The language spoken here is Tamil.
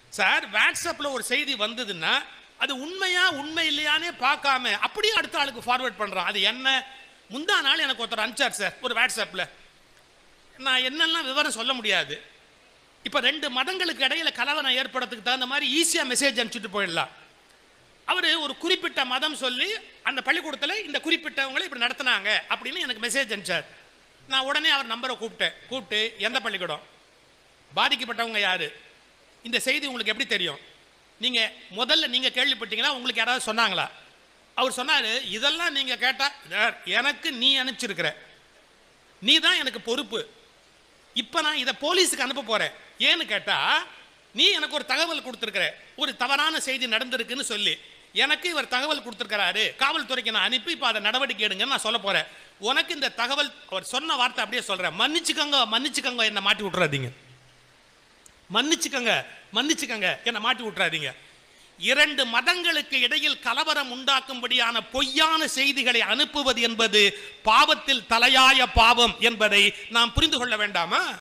சார் வாட்ஸ்அப்ல ஒரு செய்தி வந்ததுன்னா அது உண்மையா உண்மை இல்லையானே பார்க்காம அப்படியே அடுத்த ஆளுக்கு ஃபார்வர்ட் பண்றான் அது என்ன முந்தா நாள் எனக்கு ஒருத்தர் அனுப்பிச்சார் சார் ஒரு வாட்ஸ்அப்ல நான் என்னெல்லாம் விவரம் சொல்ல முடியாது இப்போ ரெண்டு மதங்களுக்கு இடையில கலவரம் ஏற்படுறதுக்கு தகுந்த மாதிரி ஈஸியாக மெசேஜ் அனுப்பிச்சுட்டு போயிடலாம் அவர் ஒரு குறிப்பிட்ட மதம் சொல்லி அந்த பள்ளிக்கூடத்தில் இந்த குறிப்பிட்டவங்களை இப்படி நடத்துனாங்க அப்படின்னு எனக்கு மெசேஜ் அனுப்பிச்சார் நான் உடனே அவர் நம்பரை கூப்பிட்டேன் கூப்பிட்டு எந்த பள்ளிக்கூடம் பாதிக்கப்பட்டவங்க யாரு இந்த செய்தி உங்களுக்கு எப்படி தெரியும் நீங்க முதல்ல நீங்க கேள்விப்பட்டீங்களா உங்களுக்கு யாராவது சொன்னாங்களா அவர் சொன்னாரு இதெல்லாம் நீங்க கேட்டா "சார், எனக்கு நீ அனுப்பிச்சிருக்கிற நீ தான் எனக்கு பொறுப்பு இப்போ நான் இதை போலீஸுக்கு அனுப்ப போறேன் ஏன்னு கேட்டா நீ எனக்கு ஒரு தகவல் கொடுத்துருக்கிற ஒரு தவறான செய்தி நடந்திருக்குன்னு சொல்லி எனக்கு இவர் தகவல் கொடுத்துருக்கிறாரு காவல்துறைக்கு நான் அனுப்பி இப்போ அதை நடவடிக்கை எடுங்கன்னு நான் சொல்ல போறேன் உனக்கு இந்த தகவல் அவர் சொன்ன வார்த்தை அப்படியே சொல்றேன் மன்னிச்சுக்கோங்க மன்னிச்சுக்கோங்க என்னை மாட்டி விட்டுறாதீங்க மன்னிச்சுக்கங்க மன்னிச்சுக்கங்க என்னை மாட்டி விட்டுறாதீங்க இரண்டு மதங்களுக்கு இடையில் கலவரம் உண்டாக்கும்படியான பொய்யான செய்திகளை அனுப்புவது என்பது பாவத்தில் தலையாய பாவம் என்பதை நாம் புரிந்து கொள்ள வேண்டாமா